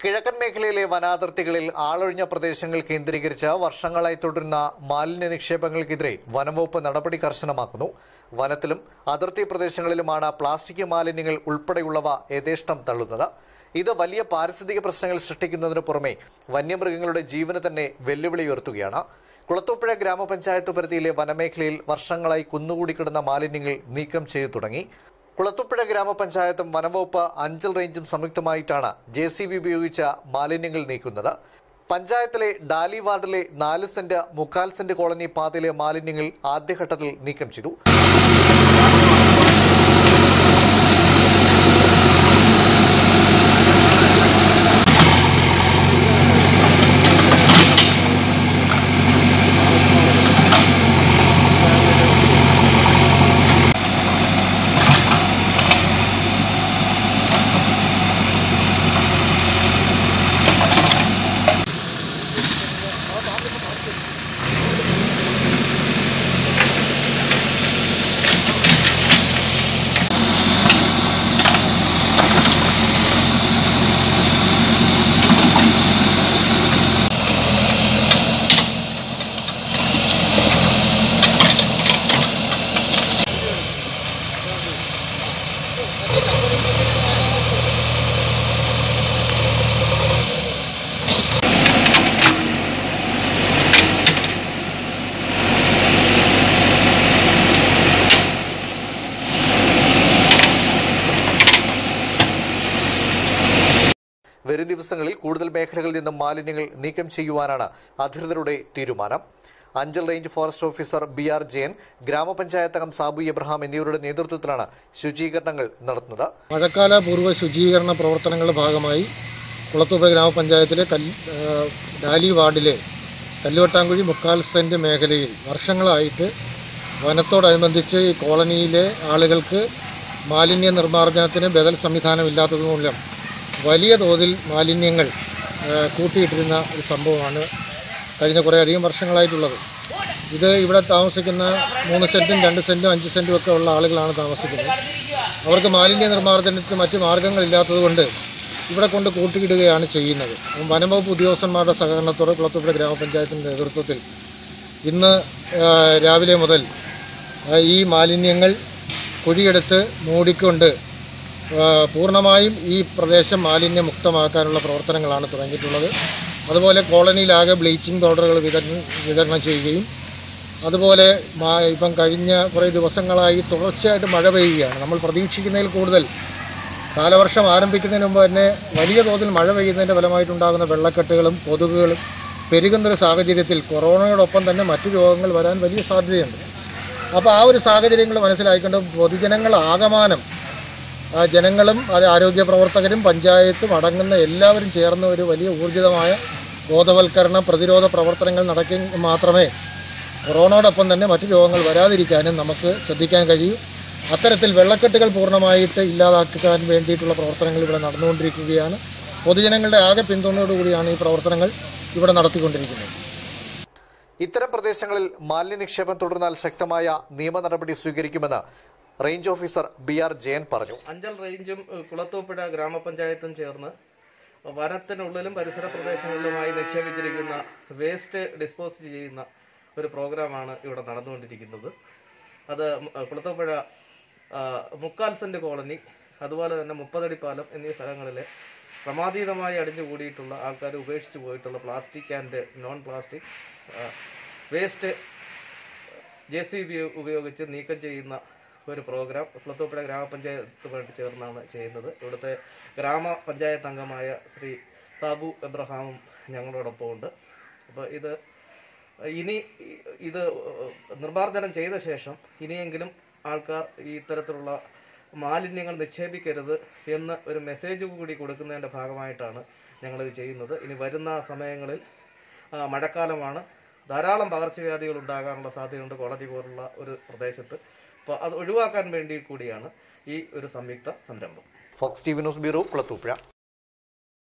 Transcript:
കിഴക്കൻ മേഖലയിലെ വനാതിർത്തികളിൽ ആളൊഴിഞ്ഞ പ്രദേശങ്ങൾ കേന്ദ്രീകരിച്ച് വർഷങ്ങളായി തുടരുന്ന മാലിന്യ നിക്ഷേപങ്ങൾക്കെതിരെ വനംവകുപ്പ് നടപടി കർശനമാക്കുന്നു വനത്തിലും അതിർത്തി പ്രദേശങ്ങളിലുമാണ് പ്ലാസ്റ്റിക് മാലിന്യങ്ങൾ ഉൾപ്പെടെയുള്ളവ യഥേഷ്ടം തള്ളുന്നത് ഇത് വലിയ പാരിസ്ഥിതിക പ്രശ്നങ്ങൾ സൃഷ്ടിക്കുന്നതിന് പുറമെ വന്യമൃഗങ്ങളുടെ ജീവന് തന്നെ വെല്ലുവിളി ഉയർത്തുകയാണ് കുളത്തൂപ്പുഴ ഗ്രാമപഞ്ചായത്ത് പരിധിയിലെ വനമേഖലയിൽ വർഷങ്ങളായി കുന്നുകൂടിക്കിടന്ന മാലിന്യങ്ങൾ നീക്കം ചെയ്തു തുടങ്ങി കുളത്തൂപ്പുഴ ഗ്രാമപഞ്ചായത്തും വനംവകുപ്പ് അഞ്ചൽ റേഞ്ചും സംയുക്തമായിട്ടാണ് ജെ സി ബി ഉപയോഗിച്ച മാലിന്യങ്ങൾ നീക്കുന്നത് പഞ്ചായത്തിലെ ഡാലി വാർഡിലെ നാല് സെന്റ് മുക്കാൽ സെന്റ് കോളനി പാതയിലെ മാലിന്യങ്ങൾ ആദ്യഘട്ടത്തിൽ നീക്കം ചെയ്തു വരും ദിവസങ്ങളിൽ കൂടുതൽ മേഖലകളിൽ നിന്നും മാലിന്യങ്ങൾ നീക്കം ചെയ്യുവാനാണ് അധികൃതരുടെ തീരുമാനം Anchal range forest officer B R Jayan ഗ്രാമപഞ്ചായത്ത് അംഗം സാബു എബ്രഹാം എന്നിവരുടെ നേതൃത്വത്തിലാണ് ശുചീകരണങ്ങൾ നടത്തുന്നത് മഴക്കാല പൂർവ്വ ശുചീകരണ പ്രവർത്തനങ്ങളുടെ ഭാഗമായി കുളത്തൂപ്പുഴ ഗ്രാമപഞ്ചായത്തിലെ കൽ ആ, ഡാലി വാർഡിലെ കല്ലുവട്ടാങ്കുഴി മുക്കാൽ സെൻറ്റ് മേഖലയിൽ വർഷങ്ങളായിട്ട് വനത്തോടനുബന്ധിച്ച് ഈ കോളനിയിലെ ആളുകൾക്ക് മാലിന്യ നിർമ്മാർജ്ജനത്തിന് ബദൽ സംവിധാനം ഇല്ലാത്തത് മൂലം വലിയ തോതിൽ മാലിന്യങ്ങൾ ആ, കൂട്ടിയിട്ടിരുന്ന ഒരു സംഭവമാണ് കഴിഞ്ഞ കുറേ അധികം വർഷങ്ങളായിട്ടുള്ളത് ഇത് ഇവിടെ താമസിക്കുന്ന മൂന്ന് സെൻറ്റും രണ്ട് സെൻറ്റും അഞ്ച് സെൻറ്റും ഒക്കെ ഉള്ള ആളുകളാണ് താമസിക്കുന്നത് അവർക്ക് മാലിന്യ നിർമ്മാർജ്ജനത്തിന് മറ്റ് മാർഗ്ഗങ്ങളില്ലാത്തതുകൊണ്ട് ഇവിടെ കൊണ്ട് കൂട്ടിയിടുകയാണ് ചെയ്യുന്നത് അപ്പം വനംവകുപ്പ് ഉദ്യോഗസ്ഥന്മാരുടെ സഹകരണത്തോടെ കുളത്തൂപ്പുഴ ഗ്രാമപഞ്ചായത്തിൻ്റെ നേതൃത്വത്തിൽ ഇന്ന് ആ, രാവിലെ മുതൽ ആ, ഈ മാലിന്യങ്ങൾ കുഴിയെടുത്ത് മൂടിക്കൊണ്ട് ആ, പൂർണ്ണമായും ഈ പ്രദേശം മാലിന്യമുക്തമാക്കാനുള്ള പ്രവർത്തനങ്ങളാണ് തുടങ്ങിയിട്ടുള്ളത് അതുപോലെ കോളനിയിലാകെ ബ്ലീച്ചിങ് പൗഡറുകൾ വിതരണം വിതരണം ചെയ്യുകയും അതുപോലെ മാ- ഇപ്പം കഴിഞ്ഞ കുറേ ദിവസങ്ങളായി തുടർച്ചയായിട്ട് മഴ പെയ്യുകയാണ് നമ്മൾ പ്രതീക്ഷിക്കുന്നതിൽ കൂടുതൽ കാലവർഷം ആരംഭിക്കുന്നതിന് മുമ്പ് തന്നെ വലിയ തോതിൽ മഴ പെയ്യുന്നതിൻ്റെ ഫലമായിട്ടുണ്ടാകുന്ന വെള്ളക്കെട്ടുകളും കൊതുകുകളും പെരുകുന്നൊരു സാഹചര്യത്തിൽ കൊറോണയോടൊപ്പം തന്നെ മറ്റു രോഗങ്ങൾ വരാൻ വലിയ സാധ്യതയുണ്ട് അപ്പോൾ ആ ഒരു സാഹചര്യങ്ങൾ മനസ്സിലാക്കിക്കൊണ്ട് പൊതുജനങ്ങൾ ആകമാനം ആ ജനങ്ങളും അത് ആരോഗ്യ പ്രവർത്തകരും പഞ്ചായത്തും അടങ്ങുന്ന എല്ലാവരും ചേർന്ന് ഒരു വലിയ ഊർജിതമായ ബോധവൽക്കരണ പ്രതിരോധ പ്രവർത്തനങ്ങൾ നടക്കെങ്കിൽ മാത്രമേ കൊറോണയോടൊപ്പം തന്നെ മറ്റു രോഗങ്ങൾ വരാതിരിക്കാനും നമുക്ക് ശ്രദ്ധിക്കാൻ കഴിയും അത്തരത്തിൽ വെള്ളക്കെട്ടുകൾ പൂർണ്ണമായിട്ട് ഇല്ലാതാക്കാൻ വേണ്ടിയിട്ടുള്ള പ്രവർത്തനങ്ങൾ ഇവിടെ നടന്നുകൊണ്ടിരിക്കുകയാണ് പൊതുജനങ്ങളുടെ ആകെ പിന്തുണയോടുകൂടിയാണ് ഈ പ്രവർത്തനങ്ങൾ ഇവിടെ നടത്തിക്കൊണ്ടിരിക്കുന്നത് ഇത്തരം പ്രദേശങ്ങളിൽ മാലിന്യ നിക്ഷേപം തുടർന്നാൽ ശക്തമായ നിയമ നടപടി സ്വീകരിക്കുമെന്ന് range officer B R Jayan പറഞ്ഞു അഞ്ചൽ റേഞ്ചും ഏഹ്, കുളത്തൂപ്പുഴ ഗ്രാമപഞ്ചായത്തും ചേർന്ന് വനത്തിനുള്ളിലും പരിസര പ്രദേശങ്ങളിലുമായി നിക്ഷേപിച്ചിരിക്കുന്ന വേസ്റ്റ് ഡിസ്പോസ് ചെയ്യുന്ന ഒരു പ്രോഗ്രാമാണ് ഇവിടെ നടന്നുകൊണ്ടിരിക്കുന്നത് അത് മ- ഏഹ്, കുളത്തൂപ്പുഴ ആ, മുക്കാൽ സെന്റ് കോളനി അതുപോലെ തന്നെ മുപ്പതടി പാലം എന്നീ സ്ഥലങ്ങളിലെ ക്രമാതീതമായി അടിഞ്ഞുകൂടിയിട്ടുള്ള ആൾക്കാർ ഉപേക്ഷിച്ചു പോയിട്ടുള്ള plastic and non plastic waste J C B ഉപയോഗിച്ച് നീക്കം ചെയ്യുന്ന ഒരു പ്രോഗ്രാം കുളത്തൂപ്പുഴ ഗ്രാമപഞ്ചായത്തുമായിട്ട് ചേർന്നാണ് ചെയ്യുന്നത് ഇവിടുത്തെ ഗ്രാമപഞ്ചായത്ത് അംഗമായ ശ്രീ സാബു എബ്രഹാമും ഞങ്ങളോടൊപ്പം ഉണ്ട് അപ്പോൾ ഇത് ഇനി ഇത് നിർമ്മാർജ്ജനം ചെയ്ത ശേഷം ഇനിയെങ്കിലും ആൾക്കാർ ഈ ഇത്തരത്തിലുള്ള മാലിന്യങ്ങൾ നിക്ഷേപിക്കരുത് എന്ന് ഒരു മെസ്സേജ് കൂടി കൊടുക്കുന്നതിൻ്റെ ഭാഗമായിട്ടാണ് ഞങ്ങളിത് ചെയ്യുന്നത് ഇനി വരുന്ന സമയങ്ങളിൽ ആ, മഴക്കാലമാണ് ധാരാളം പകർച്ചവ്യാധികൾ ഉണ്ടാകാനുള്ള സാധ്യതയുണ്ട് കോളനി പോലുള്ള ഒരു പ്രദേശത്ത് അപ്പോൾ അത് ഒഴിവാക്കാൻ വേണ്ടി കൂടിയാണ് ഈ ഒരു സംയുക്ത സംരംഭം Fox T V news bureau Kulathupuzha